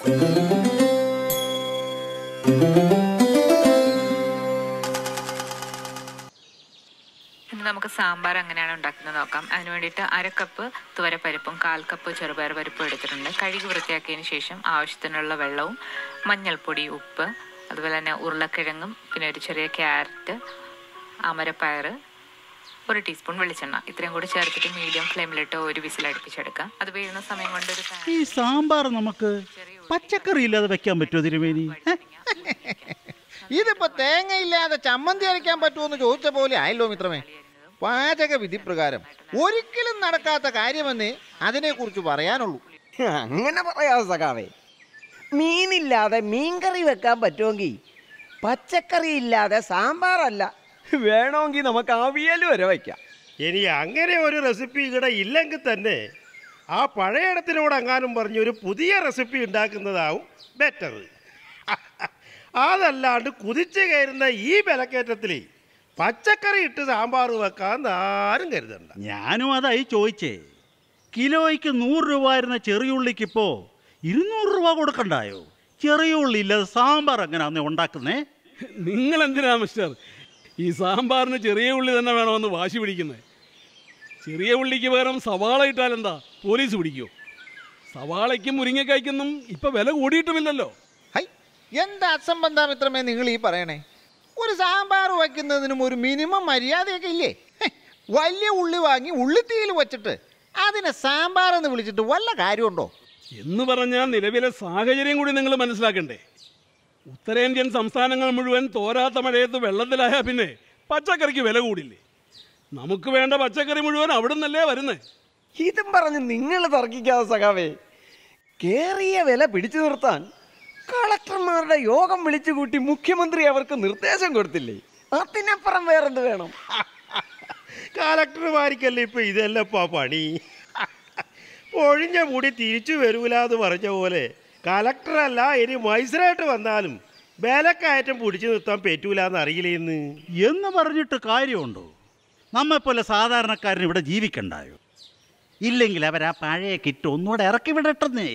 ഇനി നമുക്ക് സാമ്പാർ എങ്ങനെയാണ് ഉണ്ടാക്കുന്നത് നോക്കാം അതിന് വേണ്ടിയിട്ട് അര കപ്പ് തുവരപ്പരിപ്പും കാൽ കപ്പ് ചെറുപയർ പരിപ്പും എടുത്തിട്ടുണ്ട് കഴുകി വൃത്തിയാക്കിയതിന് ശേഷം ആവശ്യത്തിനുള്ള വെള്ളവും മഞ്ഞൾപ്പൊടി ഉപ്പ് അതുപോലെ തന്നെ ഉരുളക്കിഴങ്ങും പിന്നെ ഒരു ചെറിയ ക്യാരറ്റ് അമരപ്പയർ ഒരു ടീസ്പൂൺ വെളിച്ചെണ്ണ ഇത്രയും കൂടി ചേർത്തിട്ട് മീഡിയം ഫ്ലെയിമിലിട്ട് ഒരു വിസിൽ അടുപ്പിച്ചെടുക്കാം അത് വീഴുന്ന സമയം കൊണ്ട് ഒരു pan- ഈ സാമ്പാർ നമുക്ക് പച്ചക്കറി ഇല്ലാതെ വെക്കാൻ പറ്റുമോ തിരുമേനി ഏ? ഇതിപ്പോ തേങ്ങയില്ലാതെ ചമ്മന്തി അരയ്ക്കാൻ പറ്റുമെന്ന് ചോദിച്ച പോലെ ആയല്ലോ മിത്രമേ പാചക വിധി പ്രകാരം ഒരിക്കലും നടക്കാത്ത കാര്യമെന്നേ അതിനെക്കുറിച്ച് പറയാനുള്ളൂ അങ്ങനെ പറയാതെ സഖാവേ മീനില്ലാതെ മീൻകറി വെക്കാൻ പറ്റുമെങ്കിൽ പച്ചക്കറി ഇല്ലാതെ സാമ്പാറല്ല വേണമെങ്കിൽ നമുക്ക് അവിയൽ വരെ വയ്ക്കാം ഇനി അങ്ങനെ ഒരു റെസിപ്പി ഇവിടെ ഇല്ലെങ്കിൽ തന്നെ ആ പഴയിടത്തിനോട് എങ്ങാനും പറഞ്ഞ് ഒരു പുതിയ റെസിപ്പി ഉണ്ടാക്കുന്നതാവും ബെറ്റർ അതല്ലാണ്ട് കുതിച്ചു കയറുന്ന ഈ വിലക്കയറ്റത്തിൽ പച്ചക്കറി ഇട്ട് സാമ്പാർ വെക്കാൻ ആരും കരുതണ്ട ഞാനും അതായി ചോദിച്ചേ കിലോയ്ക്ക് നൂറ് രൂപ ആയിരുന്ന ചെറിയുള്ളിക്ക് ഇപ്പോ ഇരുന്നൂറ് രൂപ കൊടുക്കണ്ടായോ ചെറിയ ഉള്ളി ഇല്ലാതെ സാമ്പാർ എങ്ങനെയാന്ന് ഉണ്ടാക്കുന്നേ നിങ്ങൾ എന്തിനാ മിസ്റ്റർ ഈ സാമ്പാറിന് ചെറിയ ഉള്ളി തന്നെ വേണമെന്ന് വാശി പിടിക്കുന്നത് ചെറിയ ഉള്ളിക്ക് പകരം സവാള ഇട്ടാൽ എന്താ പോലീസ് പിടിക്കുമോ സവാളയ്ക്കും മുരിങ്ങക്കായ്ക്കൊന്നും ഇപ്പൊ വില കൂടിയിട്ടുമില്ലല്ലോ ഹൈ എന്താ അസംബന്ധ മിത്രമേ നിങ്ങൾ ഈ പറയണേ ഒരു സാമ്പാർ വയ്ക്കുന്നതിനും ഒരു മിനിമം മര്യാദയൊക്കെ ഇല്ലേ ഹെ, വലിയ ഉള്ളി വാങ്ങി ഉള്ളിത്തീയിൽ വെച്ചിട്ട് അതിനെ സാമ്പാർ എന്ന് വിളിച്ചിട്ട് വല്ല കാര്യമുണ്ടോ എന്ന് പറഞ്ഞാൽ നിലവിലെ സാഹചര്യം കൂടി നിങ്ങൾ മനസ്സിലാക്കണ്ടേ ഉത്തരേന്ത്യൻ സംസ്ഥാനങ്ങൾ മുഴുവൻ തോരാത്ത മഴയത്ത് വെള്ളത്തിലായ പിന്നെ പച്ചക്കറിക്ക് വില കൂടില്ലേ നമുക്ക് വേണ്ട പച്ചക്കറി മുഴുവൻ അവിടെ നിന്നല്ലേ വരുന്നത് ഇതും പറഞ്ഞ് നിങ്ങൾ തർക്കിക്കാതെ സഖാവേ കേറിയ വില പിടിച്ചു നിർത്താൻ കളക്ടർമാരുടെ യോഗം വിളിച്ചു കൂട്ടി മുഖ്യമന്ത്രി അവർക്ക് നിർദ്ദേശം കൊടുത്തില്ലേ അതിനപ്പുറം വേറെന്ത് വേണം കളക്ടർമാർക്കല്ലേ ഇപ്പൊ ഇതല്ലപ്പാ പണി ഒഴിഞ്ഞ മുടി തിരിച്ചു വരൂല എന്ന് പറഞ്ഞ പോലെ കളക്ടറല്ല ഇനി മജിസ്ട്രേറ്റ് വന്നാലും വിലക്കയറ്റം പിടിച്ചു നിർത്താൻ പറ്റൂല എന്ന് അറിയില്ലേന്ന് എന്ന് പറഞ്ഞിട്ട് കാര്യമുണ്ടോ നമ്മെപ്പോലെ സാധാരണക്കാരൻ ഇവിടെ ജീവിക്കണ്ടായോ ഇല്ലെങ്കിൽ അവരാ പഴയ കിറ്റ് ഒന്നുകൂടെ ഇറക്കി വിടട്ടെന്നേ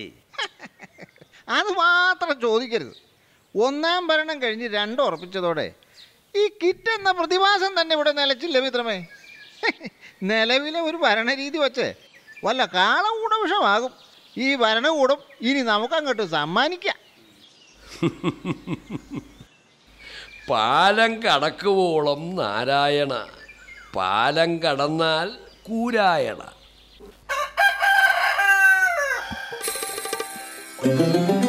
അത് മാത്രം ചോദിക്കരുത് ഒന്നാം ഭരണം കഴിഞ്ഞ് രണ്ട് ഉറപ്പിച്ചതോടെ ഈ കിറ്റ് എന്ന പ്രതിഭാസം തന്നെ ഇവിടെ നിലച്ചില്ല മിത്രമേ നിലവിലെ ഒരു ഭരണരീതി വച്ച് വല്ല കാളകൂടവിഷമാകും ഈ ഭരണകൂടം ഇനി നമുക്കങ്ങോട്ട് സമ്മാനിക്കാം പാലം കടക്കുവോളം നാരായണ പാലം കടന്നാൽ കൂരായണ